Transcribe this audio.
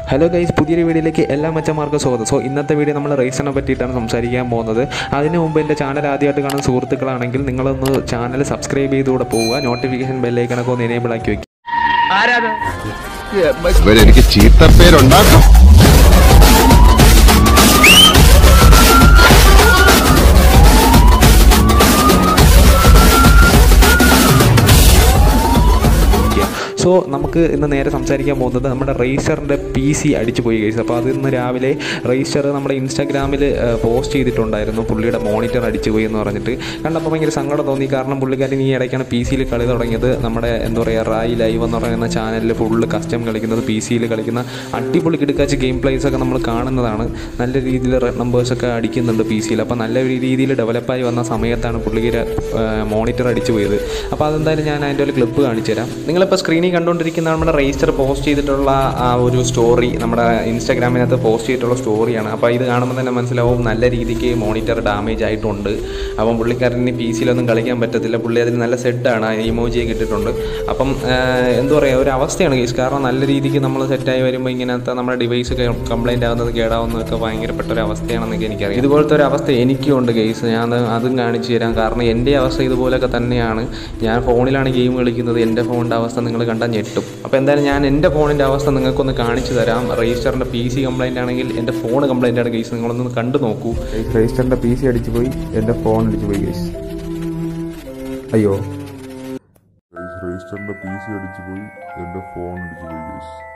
hello guys പുതിയൊരു വീഡിയോയിലേക്ക് എല്ലാ മച്ചന്മാർക്കും സ്വാഗതം സോ ഇന്നത്തെ വീഡിയോ നമ്മൾ റേസിനെ പറ്റിയിട്ടാണ് സംസാരിക്കാൻ പോകുന്നത് അതിന് മുമ്പ് എൻ്റെ ചാനൽ ആദ്യമായിട്ട് കാണുന്ന സുഹൃത്തുക്കളാണെങ്കിൽ നിങ്ങളൊന്ന് ചാനൽ സബ്സ്ക്രൈബ് ചെയ്തുകൂടെ പോവുക നോട്ടിഫിക്കേഷൻ ബെല്ലൈക്കണൊക്കെ ഒന്ന് എനേബിൾ ആക്കി വെക്കുക ഇവരെനിക്ക് ചീത്തപ്പേരുണ്ടാക്കും സോ നമുക്ക് ഇന്ന് നേരെ സംസാരിക്കാൻ പോകുന്നത് നമ്മുടെ റേസറിൻ്റെ പി സി അടിച്ചു പോയി ഗൈസ് അപ്പോൾ അത് ഇന്ന് രാവിലെ റേസർ നമ്മുടെ ഇൻസ്റ്റാഗ്രാമിൽ പോസ്റ്റ് ചെയ്തിട്ടുണ്ടായിരുന്നു പുള്ളിയുടെ മോണിറ്റർ അടിച്ചു പോയി എന്ന് പറഞ്ഞിട്ട് കണ്ടപ്പോൾ ഭയങ്കര സങ്കടം തോന്നി കാരണം പുള്ളിക്കാരൻ ഈ ഇടയ്ക്കാണ് പി സിയിൽ കളി തുടങ്ങിയത് നമ്മുടെ എന്താ പറയുക റായി ലൈവ് എന്ന് പറയുന്ന ചാനലിൽ ഫുള്ള് കസ്റ്റം കളിക്കുന്നത് പി സിയിൽ കളിക്കുന്ന അടിപൊളി കിടക്കാച്ച് ഗെയിം പ്ലേസ് ഒക്കെ നമ്മൾ കാണുന്നതാണ് നല്ല രീതിയിൽ നമ്പേഴ്സൊക്കെ അടിക്കുന്നുണ്ട് പി സിയിൽ അപ്പോൾ നല്ല രീതിയിൽ ഡെവലപ്പായി വന്ന സമയത്താണ് പുള്ളിയുടെ മോണിറ്റർ അടിച്ചു പോയത് അപ്പോൾ അതെന്തായാലും ഞാൻ അതിൻ്റെ ഒരു ക്ലിപ്പ് കാണിച്ചു തരാം നിങ്ങളിപ്പോൾ സ്ക്രീനിൽ കണ്ടുകൊണ്ടിരിക്കുന്ന നമ്മുടെ രജിസ്റ്റർ പോസ്റ്റ് ചെയ്തിട്ടുള്ള ആ ഒരു സ്റ്റോറി നമ്മുടെ ഇൻസ്റ്റാഗ്രാമിനകത്ത് പോസ്റ്റ് ചെയ്തിട്ടുള്ള സ്റ്റോറിയാണ് അപ്പോൾ ഇത് കാണുമ്പോൾ തന്നെ മനസ്സിലാവും നല്ല രീതിക്ക് മോണിറ്റർ ഡാമേജ് ആയിട്ടുണ്ട് അപ്പം പുള്ളിക്കാരന് പി സിയിലൊന്നും കളിക്കാൻ പറ്റത്തില്ല പുള്ളി അതിൽ നല്ല സെറ്റാണ് ഇമോജിയൊക്കെ ഇട്ടിട്ടുണ്ട് അപ്പം എന്താ പറയുക ഒരു അവസ്ഥയാണ് കേസ് കാരണം നല്ല രീതിക്ക് നമ്മൾ സെറ്റായി വരുമ്പോൾ ഇങ്ങനത്തെ നമ്മുടെ ഡിവൈസ് ഒക്കെ കംപ്ലൈൻറ്റ് ആകുന്നത് കേടാവുന്നതൊക്കെ ഭയങ്കരപ്പെട്ട ഒരു അവസ്ഥയാണെന്നൊക്കെ എനിക്കറിയാം ഇതുപോലത്തെ ഒരു അവസ്ഥ എനിക്കും ഉണ്ട് കേസ് ഞാൻ അത് അതും കാണിച്ചു തരാം കാരണം എൻ്റെ അവസ്ഥ ഇതുപോലൊക്കെ തന്നെയാണ് ഞാൻ ഫോണിലാണ് ഗെയിം കളിക്കുന്നത് എൻ്റെ ഫോണിൻ്റെ അവസ്ഥ നിങ്ങൾ കണ്ടാൽ ഞെട്ടും അപ്പോൾ എന്തായാലും ഞാൻ എൻ്റെ ഫോണിൻ്റെ അവസ്ഥ നിങ്ങൾക്കൊന്ന് കാണിച്ചു തരാം രജിസ്റ്ററിൻ്റെ പി സി കംപ്ലൈൻ്റ് ആണെങ്കിൽ എൻ്റെ ഫോൺ കംപ്ലൈൻ്റ് ആണ് കേസ് നിങ്ങളൊന്ന് കണ്ടു നോക്കൂ രജിസ്റ്ററിൻ്റെ പി സി അടിച്ചു പോയി എൻ്റെ ഫോൺ അടിച്ചു പോയി കേസ് അയ്യോ രജിസ്റ്ററിന്റെ പി സി അടിച്ചു പോയി എന്റെ ഫോൺ അടിച്ചു പോയി ഗൈസ്